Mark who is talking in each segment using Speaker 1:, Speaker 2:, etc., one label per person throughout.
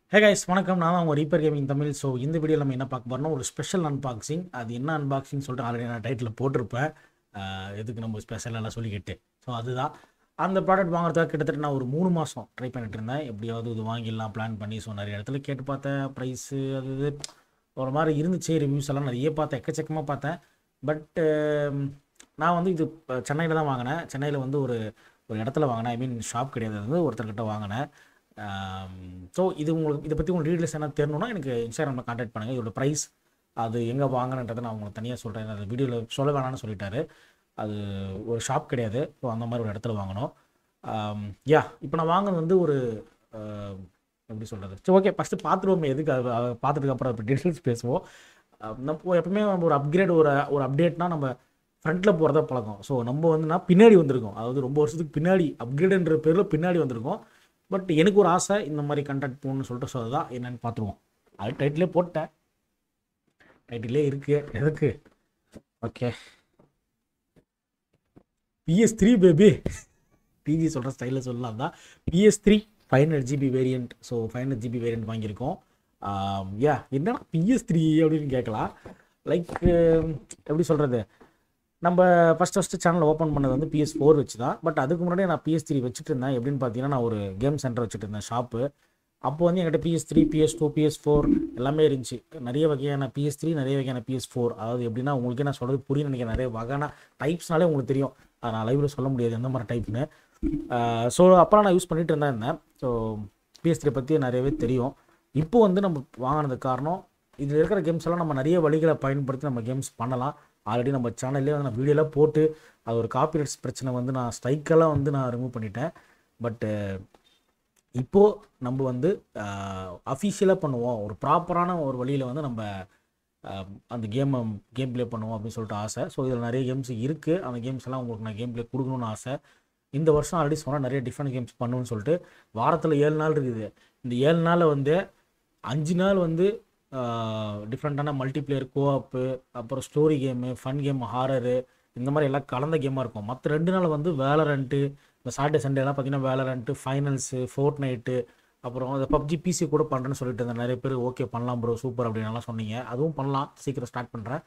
Speaker 1: Hey guys வணக்கம் நான் தான் உங்கள் ரீப்பர் கேமிங் தமிழ் ஸோ இந்த வீடியோ நம்ம என்ன பார்க்க போறோம்னா ஒரு ஸ்பெஷல் அன்பாக்சிங் அது என்ன அன்பாக்சிங் சொல்லிட்டு ஆல்ரெடி நான் டைட்டில் போட்டிருப்பேன் ஆஹ் எதுக்கு நம்ம ஸ்பெஷல் எல்லாம் சொல்லிக்கிட்டு ஸோ அதுதான் அந்த ப்ராடக்ட் வாங்குறதுக்காக கிட்டத்தட்ட நான் ஒரு மூணு மாதம் ட்ரை பண்ணிட்டு இருந்தேன் எப்படியாவது இது வாங்கிடலாம் பிளான் பண்ணி ஸோ நிறைய இடத்துல கேட்டு பார்த்தேன் ப்ரைஸு அது இது ஒரு மாதிரி இருந்துச்சு ரிவ்யூஸ் எல்லாம் நிறைய பார்த்தேன் எக்கச்சக்கமாக பார்த்தேன் பட் நான் வந்து இது சென்னையில் தான் வாங்கினேன் சென்னையில் வந்து ஒரு ஒரு இடத்துல வாங்கினேன் ஐ மீன் ஷாப் கிடையாது அது வந்து ஒருத்தர்கிட்ட வாங்கினேன் ஸோ இது உங்களுக்கு இதை பற்றி உங்களுக்கு டீட்டெயில்ஸ் என்ன தெரியணும்னா எனக்கு இன்ஸ்டாகிராமில் கான்டாக்ட் பண்ணுங்கள் இதோட ப்ரைஸ் அது எங்கே வாங்கினன்றதை நான் உங்களுக்கு தனியாக சொல்கிறேன் அந்த வீடியோவில் சொல்ல வேணாம்னு சொல்லிட்டாரு அது ஒரு ஷாப் கிடையாது ஸோ அந்த மாதிரி ஒரு இடத்துல வாங்கினோம் யா இப்போ நான் வாங்கினது வந்து ஒரு ஆம், எப்படி சொல்கிறது சரி ஓகே ஃபஸ்ட்டு பார்த்துருவோம் எதுக்கு அது அதை பார்த்துட்டு அப்புறம் இப்போ டீட்டெயில்ஸ் பேசுவோம் அஹ் நம்ம எப்பவுமே நம்ம ஒரு அப்கிரேட் ஒரு ஒரு அப்டேட்னா நம்ம ஃப்ரண்ட்டில் போகிறத பழக்கம் ஸோ நம்ம வந்துன்னா பின்னாடி வந்திருக்கோம் அதாவது ரொம்ப வருஷத்துக்கு பின்னாடி அப்கிரேடுன்ற பேரில் பின்னாடி வந்திருக்கோம் பட் எனக்கு ஒரு ஆசை இந்த மாதிரி கண்டென்ட் போகணும்னு சொல்லிட்டு ஸோ அதுதான் என்னன்னு பார்த்துருவோம் அது டைட்டிலே போட்டேன் டைட்டிலே இருக்கு எதுக்கு okay PS three baby PG சொல்கிற ஸ்டைலில் சொல்லலாம் தான் PS three five hundred GB variant so five hundred GB variant வாங்கியிருக்கோம் யா என்னன்னா பிஎஸ் த்ரீ அப்படின்னு கேட்கலாம் லைக் எப்படி சொல்கிறது நம்ம ஃபஸ்ட் ஃபஸ்ட்டு சேனல் ஓப்பன் பண்ணது வந்து பிஎஸ் ஃபோர் வச்சு தான் பட் அதுக்கு முன்னாடி நான் பிஎஸ் த்ரீ வச்சுட்டு இருந்தேன் எப்படின்னு பார்த்தீங்கன்னா நான் ஒரு கேம் சென்டர் வச்சுட்டு இருந்தேன் ஷாப்பு அப்போ வந்து என்கிட்ட PS three PS two PS four எல்லாமே இருந்துச்சு நிறைய வகையான பிஎஸ் த்ரீ நிறைய வகையான பிஎஸ் ஃபோர் அதாவது எப்படின்னா உங்களுக்கே நான் சொல்கிறது புரியும் நினைக்கிறேன் நிறைய வகையான டைப்ஸ்னாலே உங்களுக்கு தெரியும் அதை நான் லைவில் சொல்ல முடியாது எந்த மாதிரி டைப்னு ஸோ அப்போலாம் நான் யூஸ் பண்ணிட்டு இருந்தா இருந்தேன் ஸோ பிஎஸ் த்ரீ பற்றி நிறையவே தெரியும் இப்போ வந்து நம்ம வாங்கினதுக்கு காரணம் இதில் இருக்கிற கேம்ஸ் எல்லாம் நம்ம நிறைய வழிகளை பயன்படுத்தி நம்ம கேம்ஸ் பண்ணலாம் ஆல்ரெடி நம்ம சேனல்லே வந்து நான் வீடியோலாம் போட்டு அது ஒரு காப்பிரைட்ஸ் பிரச்சனை வந்து நான் ஸ்ட்ரைக்கெல்லாம் வந்து நான் ரிமூவ் பண்ணிட்டேன் பட்டு இப்போது நம்ம வந்து அஃபிஷியலாக பண்ணுவோம் ஒரு ப்ராப்பரான ஒரு வழியில் வந்து நம்ம ஆஹ், அந்த கேமை கேம் ப்ளே பண்ணுவோம் அப்படின்னு சொல்லிட்டு ஆசை ஸோ இதில் நிறைய கேம்ஸ் இருக்குது அந்த கேம்ஸ் எல்லாம் உங்களுக்கு நான் கேம் ப்ளே கொடுக்கணும்னு ஆசை இந்த வருஷம் ஆல்ரெடி சொன்னால் நிறைய டிஃப்ரெண்ட் கேம்ஸ் பண்ணணும்னு சொல்லிட்டு வாரத்தில் ஏழு நாள் இருக்குது இந்த ஏழு நாளில் வந்து அஞ்சு நாள் வந்து டிஃப்ரெண்ட்டான மல்டிப்ளேயர் கோஆப்பு அப்புறம் story game fun game horror இந்த மாதிரி எல்லாம் கலந்த கேமாக இருக்கும் மற்ற ரெண்டு நாள் வந்து வேலரண்ட்டு இந்த சாட்டர்டே சண்டே எல்லாம் பார்த்தீங்கன்னா வேலரண்ட்டு ஃபைனல்ஸு ஃபோர்ட் நைட்டு அப்புறம் அந்த பப்ஜி பிசி கூட பண்ணுறேன்னு சொல்லிட்டு இருந்தேன் நிறைய பேர் ஓகே பண்ணலாம் ப்ரோ சூப்பர் அப்படின்னுலாம் சொன்னீங்க அதுவும் பண்ணலாம் சீக்கிரம் ஸ்டார்ட் பண்ணுறேன்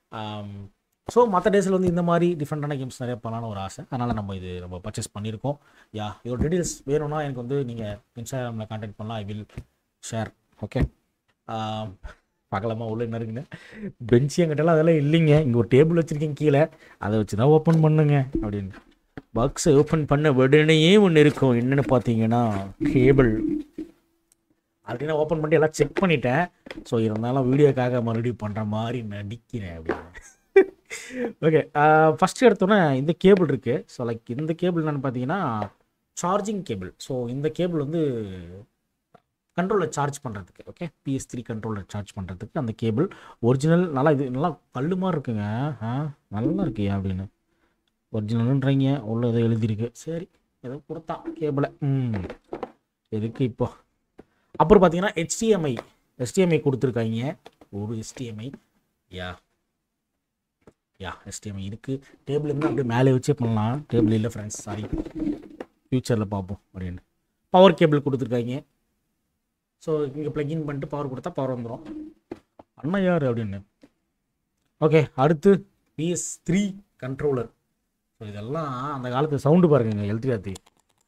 Speaker 1: ஸோ மற்ற டேஸில் வந்து இந்த மாதிரி டிஃப்ரெண்ட்டான கேம்ஸ் நிறைய பண்ணலாம்னு ஒரு ஆசை அதனால் நம்ம இது நம்ம பர்ச்சேஸ் பண்ணியிருக்கோம் யா இதோட டீட்டெயில்ஸ் வேணும்னா எனக்கு வந்து நீங்கள் இன்ஸ்டாகிராமில் கான்டாக்ட் பண்ணலாம் ஐ வில் ஷேர் ஓகே பார்க்கலாமா உள்ள என்ன இருக்குன்னு பெஞ்ச் என்கிட்டலாம் அதெல்லாம் இல்லைங்க இங்கே ஒரு டேபிள் வச்சுருக்கேன் கீழே அதை வச்சு தான் ஓப்பன் பண்ணுங்க அப்படின்னு பாக்ஸை ஓப்பன் பண்ண உடனேயே ஒன்று இருக்கும் என்னென்னு பார்த்தீங்கன்னா கேபிள் ஆல்ரெடி நான் ஓப்பன் பண்ணி எல்லாம் செக் பண்ணிட்டேன் ஸோ இருந்தாலும் வீடியோக்காக மறுபடியும் பண்ணுற மாதிரி நடிக்கிறேன் அப்படின்னு ஓகே ஃபஸ்ட்டு எடுத்தோன்னே இந்த கேபிள் இருக்குது ஸோ லைக் இந்த கேபிள் என்னென்னு பார்த்தீங்கன்னா சார்ஜிங் கேபிள் ஸோ இந்த கேபிள் வந்து கண்ட்ரோலில் சார்ஜ் பண்ணுறதுக்கு ஓகே பிஎஸ் த்ரீ கண்ட்ரோலில் சார்ஜ் பண்ணுறதுக்கு அந்த கேபிள் ஒரிஜினல் நல்லா இது நல்லா கல் மாதிரி இருக்குங்க ஆ நல்லா இருக்குயா அப்படின்னு ஒரிஜினல்ன்றீங்க உள்ள ஏதோ எழுதியிருக்கு சரி ஏதோ கொடுத்தான் கேபிளை ம் எதுக்கு இப்போ அப்புறம் பார்த்தீங்கன்னா HDMI HDMI கொடுத்துருக்காங்க ஒரு HDMI யா யா HDMI இருக்குது டேபிள் இருந்தால் அப்படியே மேலே வச்சே பண்ணலாம் டேபிள் இல்லை ஃப்ரெண்ட்ஸ் சாரி ஃப்யூச்சரில் பார்ப்போம் அப்படின்னு பவர் கேபிள் கொடுத்துருக்காங்க ஸோ இங்கே ப்ளக்இன் பண்ணிட்டு பவர் கொடுத்தா பவர் வந்துடும் அண்ணா யார் அப்படின்னு ஓகே அடுத்து பிஎஸ் த்ரீ கண்ட்ரோலர் ஸோ இதெல்லாம் அந்த காலத்து சவுண்டு பாருங்க எல்டி ஆத்தி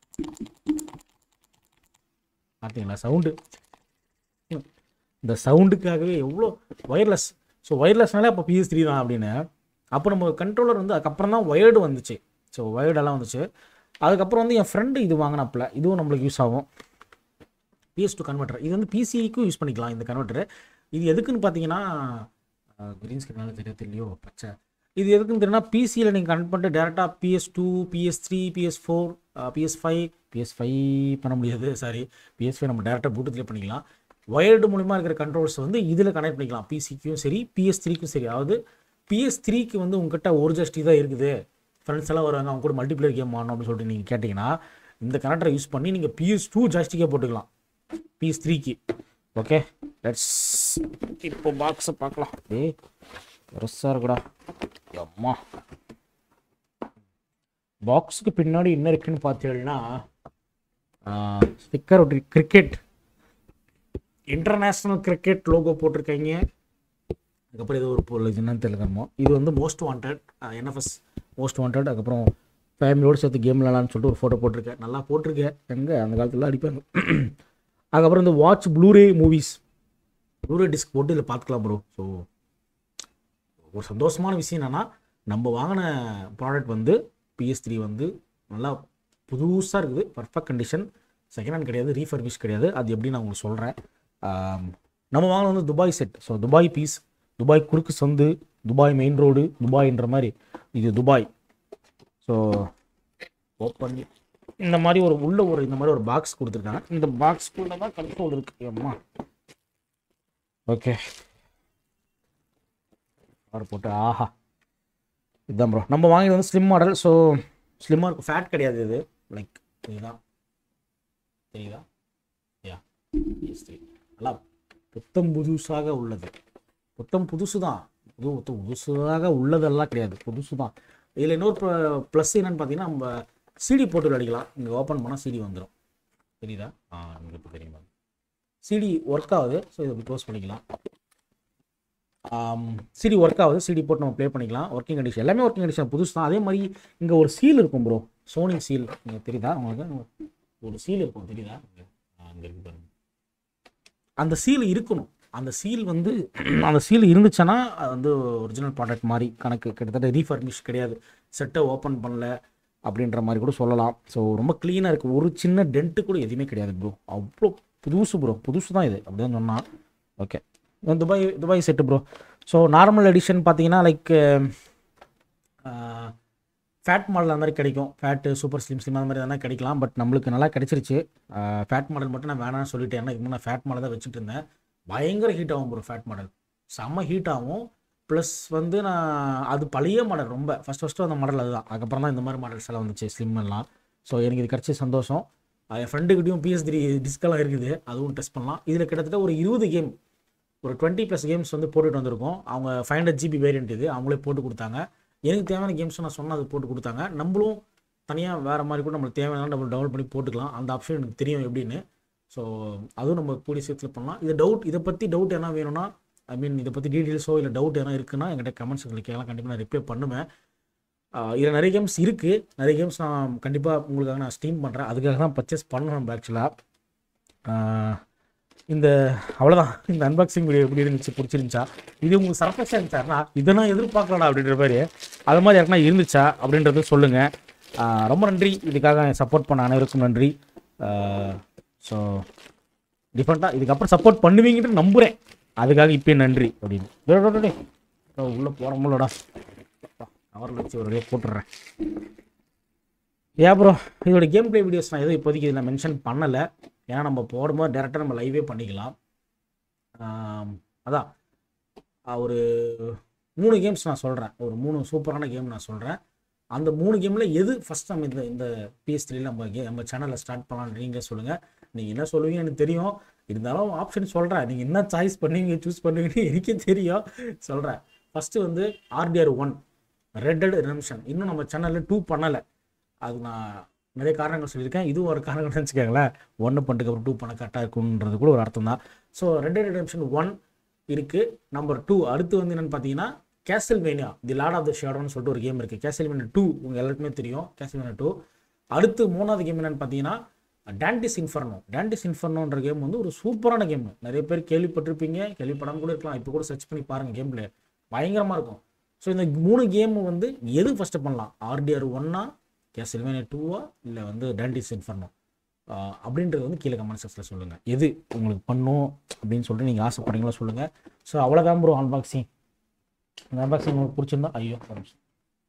Speaker 1: பார்த்தீங்களா சவுண்டு இந்த சவுண்டுக்காகவே எவ்வளோ ஒயர்லெஸ் ஸோ ஒயர்லெஸ்னாலே அப்போ பிஎஸ் த்ரீ தான் அப்படின்னு அப்போ நம்ம கண்ட்ரோலர் வந்து அதுக்கப்புறம் தான் ஒயர்டு வந்துச்சு ஸோ ஒயர்டெல்லாம் வந்துச்சு அதுக்கப்புறம் வந்து என் ஃப்ரெண்டு இது வாங்கினாப்புல இதுவும் நம்மளுக்கு யூஸ் ஆகும் பிஎஸ் டூ கன்வெர்ட்டர் இது வந்து பிசிக்கும் யூஸ் பண்ணிக்கலாம் இந்த கன்வெர்ட்டர் இது எதுக்குன்னு பார்த்தீங்கன்னா கிரீன் ஸ்கிரீனால தெரிய தெரியலையோ பச்சை இது எதுக்குன்னு தெரியும்னா பிசியில் நீங்கள் கனெக்ட் பண்ணிட்டு டேரெக்டாக PS two PS three PS four PS five PS five பண்ண முடியாது சாரி பிஎஸ் ஃபைவ் நம்ம டேரெக்டாக ப்ளூடூத்லேயே பண்ணிக்கலாம் ஒயர்டு மூலிமா இருக்கிற கண்ட்ரோல்ஸ் வந்து இதில் கனெக்ட் பண்ணிக்கலாம் பிசிக்கும் சரி பிஎஸ் த்ரீக்கும் சரி அதாவது பிஎஸ் த்ரீக்கு வந்து உங்ககிட்ட ஒரு ஜஸ்டி தான் இருக்குது ஃப்ரெண்ட்ஸ் எல்லாம் வருவாங்க அவங்க கூட மல்டிப்ளேயர் கேம் ஆடணும் அப்படின்னு சொல்லிட்டு நீங்கள் கேட்டிங்கன்னா இந்த கனெக்டரை யூஸ் பண்ணி நீங்கள் பிஎஸ் டூ ஜாஸ்டிக்கே போட்டுக்கலாம் பிஎஸ் த்ரீக்கு ஓகே லெட்ஸ் இப்போ பாக்ஸை பார்க்கலாம் ஏய் பெருசாக இருக்குடா அம்மா பாக்ஸுக்கு பின்னாடி என்ன இருக்குன்னு பார்த்தீங்கன்னா ஸ்டிக்கர் ஒரு கிரிக்கெட் இன்டர்நேஷ்னல் கிரிக்கெட் லோகோ போட்டிருக்காங்க அதுக்கப்புறம் இது ஒரு பொருள் இது என்னன்னு தெரியலமோ இது வந்து most wanted NFS most wanted அதுக்கப்புறம் ஃபேமிலியோடு சேர்த்து கேம் விளாட்லான்னு சொல்லிட்டு ஒரு ஃபோட்டோ போட்டிருக்கேன் நல்லா போட்டிருக்கேன் எங்கே அந்த காலத்தில் அடிப்பாங்க அதுக்கப்புறம் இந்த watch bluray movies bluray disc போட்டு இதில் பார்த்துக்கலாம் ப்ரோ ஸோ ஒரு சந்தோஷமான விஷயம் என்னென்னா நம்ம வாங்கின ப்ராடக்ட் வந்து பிஎஸ் த்ரீ வந்து நல்லா புதுசாக இருக்குது பர்ஃபெக்ட் கண்டிஷன் செகண்ட் ஹேண்ட் கிடையாது ரீஃபர்பிஷ் கிடையாது அது எப்படி நான் உங்களுக்கு சொல்கிறேன் நம்ம வாங்கினது வந்து Dubai set so Dubai piece Dubai குறுக்கு சந்து துபாய் மெயின் ரோடு துபாய்ன்ற மாதிரி இது துபாய் ஸோ ஓப்பன் இந்த மாதிரி ஒரு உள்ள ஒரு இந்த மாதிரி ஒரு பாக்ஸ் கொடுத்துருக்காங்க இந்த பாக்ஸ்க்குள்ள தான் கண்ட்ரோல் இருக்கு அம்மா ஓகே ஆர்டர் போட்டு ஆஹா இதுதான் ப்ரோ நம்ம வாங்கினது வந்து ஸ்லிம் மாடல் ஸோ ஸ்லிம்மாக இருக்கும் ஃபேட் கிடையாது இது லைக் இதுதான் தெரியுதா யா எஸ் நல்லா புத்தம் புதுசாக உள்ளது புத்தம் புதுசு தான் புது புத்தம் புதுசாக உள்ளதெல்லாம் கிடையாது புதுசு தான் இதில் இன்னொரு ப்ளஸ் என்னன்னு பார்த்தீங்கன்னா நம்ம சிடி போட்டு விளையாடிக்கலாம் இங்கே ஓப்பன் பண்ணால் சிடி வந்துடும் தெரியுதா ஆ இங்கே இப்போ தெரியுமா சிடி ஒர்க் ஆகுது ஸோ இதை க்ளோஸ் பண்ணிக்கலாம் சிடி ஒர்க் ஆகுது சிடி போட்டு நம்ம ப்ளே பண்ணிக்கலாம் ஒர்க்கிங் கண்டிஷன் எல்லாமே ஒர்க்கிங் கண்டிஷன் புதுசு தான் அதே மாதிரி இங்கே ஒரு சீல் இருக்கும் ப்ரோ சோனி சீல் இங்கே தெரியுதா உங்களுக்கு ஒரு சீல் இருக்கும் தெரியுதா அங்கே இருக்கு பாருங்க அந்த சீல் இருக்கணும் அந்த சீல் வந்து அந்த சீல் இருந்துச்சுன்னா அது வந்து ஒரிஜினல் ப்ராடக்ட் மாதிரி கணக்கு கிட்டத்தட்ட ரீஃபர்னிஷ் கிடையாது செட்டை ஓப்பன் பண்ணல அப்படின்ற மாதிரி கூட சொல்லலாம் ஸோ ரொம்ப க்ளீனாக இருக்குது ஒரு சின்ன டென்ட்டு கூட எதுவுமே கிடையாது ப்ரோ அவ்வளோ புதுசு ப்ரோ புதுசு தான் இது அப்படின்னு சொன்னால் okay Dubai Dubai set bro so normal edition பார்த்தீங்கன்னா லைக் ஃபேட் மாடல் அந்த மாதிரி கிடைக்கும் ஃபேட்டு சூப்பர் ஸ்லிம் ஸ்லிம் அந்த மாதிரி எதனா கிடைக்கலாம் பட் நம்மளுக்கு நல்லா கிடைச்சிருச்சு ஃபேட் மாடல் மட்டும் நான் வேணாம்னு சொல்லிட்டேன் ஏன்னா இதுக்கு நான் ஃபேட் மாடல் தான் வச்சுட்டு இருந்தேன் பயங்கர ஹீட் ஆகும் ப்ரோ ஃபேட் மாடல் செம்ம ஹீட் ஆகும் ப்ளஸ் வந்து நான் அது பழைய மாடல் ரொம்ப ஃபஸ்ட் ஃபஸ்ட்டு அந்த மாடல் அதுதான் அதுக்கப்புறம் தான் இந்த மாதிரி மாடல்ஸ் எல்லாம் வந்துச்சு ஸ்லிம் எல்லாம் ஸோ எனக்கு இது கிடச்சி சந்தோஷம் என் ஃப்ரெண்டுக்கிட்டையும் பிஎஸ் த்ரீ டிஸ்கெல்லாம் இருக்குது அதுவும் டெஸ்ட் பண்ணலாம் இதில் கிட்டத்தட்ட ஒரு இருபது கேம் ஒரு டுவெண்ட்டி ப்ளஸ் கேம்ஸ் வந்து போட்டுட்டு வந்திருக்கோம் அவங்க ஃபைவ் ஹண்ட்ரட் ஜிபி வேரியன்ட் இது அவங்களே போட்டு கொடுத்தாங்க எனக்கு தேவையான கேம்ஸ் நான் சொன்னால் அது போட்டு கொடுத்தாங்க நம்மளும் தனியாக வேறு மாதிரி கூட நம்மளுக்கு தேவையான நம்ம டவுன்லோட் பண்ணி போட்டுக்கலாம் அந்த ஆப்ஷன் எனக்கு தெரியும் எப்படின்னு ஸோ அதுவும் நம்ம கூடிய சீக்கிரத்தில் பண்ணலாம் இது டவுட் இதை பற்றி டவுட் என்ன வேணும்னா ஐ மீன் இதை பற்றி டீட்டெயில்ஸோ இல்லை டவுட் எதனா இருக்குன்னா என்கிட்ட கமெண்ட்ஸ் கேட்கலாம் கண்டிப்பாக நான் ரிப்ளை பண்ணுவேன் இதில் நிறைய கேம்ஸ் இருக்குது நிறைய கேம்ஸ் நான் கண்டிப்பாக உங்களுக்காக நான் ஸ்டீம் பண்ணுறேன் அதுக்காக தான் பர்ச்சேஸ் பண்ணணும் நம்ம ஆக்சுவலாக இந்த அவ்வளோதான் இந்த அன்பாக்சிங் வீடியோ எப்படி இருந்துச்சு பிடிச்சிருந்துச்சா இது உங்களுக்கு சர்ப்ரைஸாக இருந்துச்சாருனா இதை நான் எதிர்பார்க்கலடா அப்படின்ற மாதிரி அது மாதிரி யாருக்குன்னா இருந்துச்சா அப்படின்றத சொல்லுங்கள் ரொம்ப நன்றி இதுக்காக சப்போர்ட் பண்ண அனைவருக்கும் நன்றி ஸோ டிஃப்ரெண்ட்டாக இதுக்கப்புறம் சப்போர்ட் பண்ணுவீங்கன்னு நம்புகிறேன் அதுக்காக இப்பயே நன்றி அப்படின்னு உள்ளே போகிற முடியலடா கவரில் வச்சு ஒரு போட்டுடுறேன் ஏன் ப்ரோ இதோட கேம் ப்ளே வீடியோஸ் நான் எதுவும் இப்போதைக்கு இதில் மென்ஷன் பண்ணலை ஏன்னா நம்ம போடும்போது டேரெக்டாக நம்ம லைவே பண்ணிக்கலாம் அதான் ஒரு மூணு கேம்ஸ் நான் சொல்கிறேன் ஒரு மூணு சூப்பரான கேம் நான் சொல்கிறேன் அந்த மூணு கேமில் எது ஃபஸ்ட் நம்ம இந்த இந்த பிஎஸ் த்ரீல நம்ம கே நம்ம சேனலில் ஸ்டார்ட் பண்ணலாம்னு நீங்கள் சொல்லுங்கள் நீங்கள் என்ன சொல்லுவீங்க எனக்கு தெரியும் இருந்தாலும் ஆப்ஷன் சொல்கிறேன் நீங்கள் என்ன சாய்ஸ் பண்ணுவீங்க சூஸ் பண்ணுவீங்கன்னு எனக்கே தெரியும் சொல்கிறேன் ஃபஸ்ட்டு வந்து RDR one red dead redemption இன்னும் நம்ம சேனலில் டூ பண்ணலை அது நான் நிறைய காரணங்கள் சொல்லியிருக்கேன் இதுவும் ஒரு காரணங்கள் வச்சுக்கோங்களேன் ஒன்று பண்ணிட்டு அப்புறம் டூ பண்ண கரெக்டாக இருக்குன்றது கூட ஒரு அர்த்தம் தான் so red dead redemption one இருக்குது நம்பர் டூ அடுத்து வந்து என்னென்னு பார்த்தீங்கன்னா Castlevania the lord of the ஷேடோன்னு சொல்லிட்டு ஒரு கேம் இருக்குது கேசல் வேனியா டூ உங்கள் எல்லாருக்குமே தெரியும் கேசல் வேனியா டூ அடுத்து மூணாவது கேம் என்னென்னு பார்த்தீங்கன்னா டேண்டிஸ் இன்ஃபர்னோ டேண்டிஸ் இன்ஃபர்னோன்ற கேம் வந்து ஒரு சூப்பரான கேம் நிறைய பேர் கேள்விப்பட்டிருப்பீங்க கேள்விப்படாமல் கூட இருக்கலாம் இப்போ கூட சர்ச் பண்ணி பாருங்கள் கேம் பிளே பயங்கரமாக இருக்கும் ஸோ இந்த மூணு கேம் வந்து எது ஃபஸ்ட்டு பண்ணலாம் ஆர்டிஆர் ஒன்னா கேசல்வேனியா டூவா இல்லை வந்து டேண்டிஸ் இன்ஃபர்னோ அப்படின்றது வந்து கீழே கமெண்ட் செக்ஷனில் சொல்லுங்கள் எது உங்களுக்கு பண்ணும் அப்படின்னு சொல்லிட்டு நீங்கள் ஆசைப்படுறீங்களோ சொல்லுங்கள் ஸோ அவ்வளோதான் ப்ரோ அன்பாக்சிங் இந்த அன்பாக்சிங் உங்களுக்கு பிடிச்சிருந்தா ஐயோ ஒரு நிமிஷம்.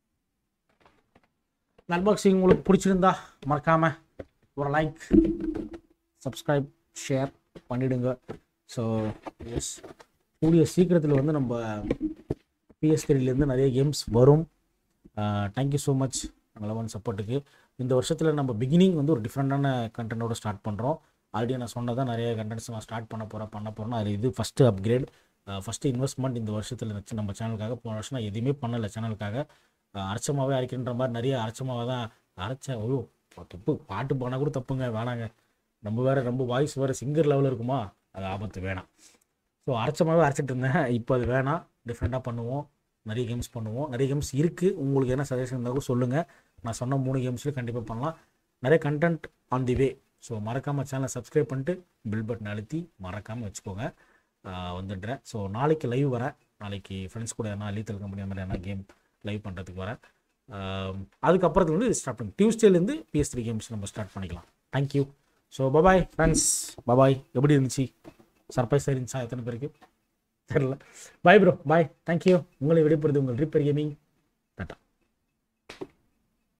Speaker 1: இந்த அன்பாக்சிங் உங்களுக்கு பிடிச்சிருந்தா மறக்காமல் ஒரு லைக் சப்ஸ்கிரைப் ஷேர் பண்ணிவிடுங்க ஸோ எஸ் கூடிய சீக்கிரத்தில் வந்து நம்ம பிஎஸ் த்ரீலேருந்து நிறைய கேம்ஸ் வரும் தேங்க்யூ ஸோ மச் லவன் சப்போர்ட்டுக்கு இந்த வருஷத்தில் நம்ம பிகினிங் வந்து ஒரு டிஃப்ரெண்ட்டான கண்டென்ட்டோட ஸ்டார்ட் பண்ணுறோம் ஆல்ரெடி நான் சொன்னதான் நிறைய கண்டென்ட்ஸ் நான் ஸ்டார்ட் பண்ண போகிறேன் பண்ண போகிறேன் அது இது ஃபஸ்ட்டு அப்கிரேட் ஃபஸ்ட்டு இன்வெஸ்ட்மெண்ட் இந்த வருஷத்தில் இருந்துச்சு நம்ம சேனலுக்காக போன வருஷம் நான் எதுவுமே பண்ணலை சேனலுக்காக அரைச்சமாகவே அரைக்கின்ற மாதிரி நிறைய அரைச்சமாகவே தான் அரைச்சேன் ஓ தப்பு பாட்டு போனால் கூட தப்புங்க வேணாங்க நம்ம வேறு ரொம்ப வாய்ஸ் வேறு சிங்கர் லெவலில் இருக்குமா அது ஆபத்து வேணாம் ஸோ அரைச்ச மாதிரி அரைச்சிட்டு இருந்தேன் இப்போ அது வேணாம் டிஃப்ரெண்ட்டாக பண்ணுவோம் நிறைய கேம்ஸ் பண்ணுவோம் நிறைய கேம்ஸ் இருக்குது உங்களுக்கு என்ன சஜஷன் இருந்தால் கூட சொல்லுங்கள் நான் சொன்ன மூணு கேம்ஸ்லையும் கண்டிப்பாக பண்ணலாம் நிறைய content on the way so மறக்காமல் சேனலை சப்ஸ்கிரைப் பண்ணிட்டு பில் பட்டன் அழுத்தி மறக்காமல் வச்சுக்கோங்க ஆஹ் வந்துடுறேன் ஸோ நாளைக்கு லைவ் வரேன் நாளைக்கு ஃப்ரெண்ட்ஸ் கூட என்ன லீத்தல் கம்பெனி அந்த மாதிரி என்ன கேம் லைவ் பண்ணுறதுக்கு வரேன் ஆஹ் அதுக்கப்புறத்துலேருந்து ஸ்டார்ட் பண்ணி டியூஸ்டேலேருந்து பிஎஸ் த்ரீ கேம்ஸ் நம்ம ஸ்டார்ட் பண்ணிக்கலாம் thank you so bye bye friends bye bye எப்படி இருந்துச்சு சர்ப்ரைஸ் இருந்துச்சா எத்தனை பேருக்கு தெரில பாய் ப்ரோ பாய் தேங்க்யூ உங்களை விடைபெறுது உங்கள் ரிப்பேர் கேமிங் டாட்டா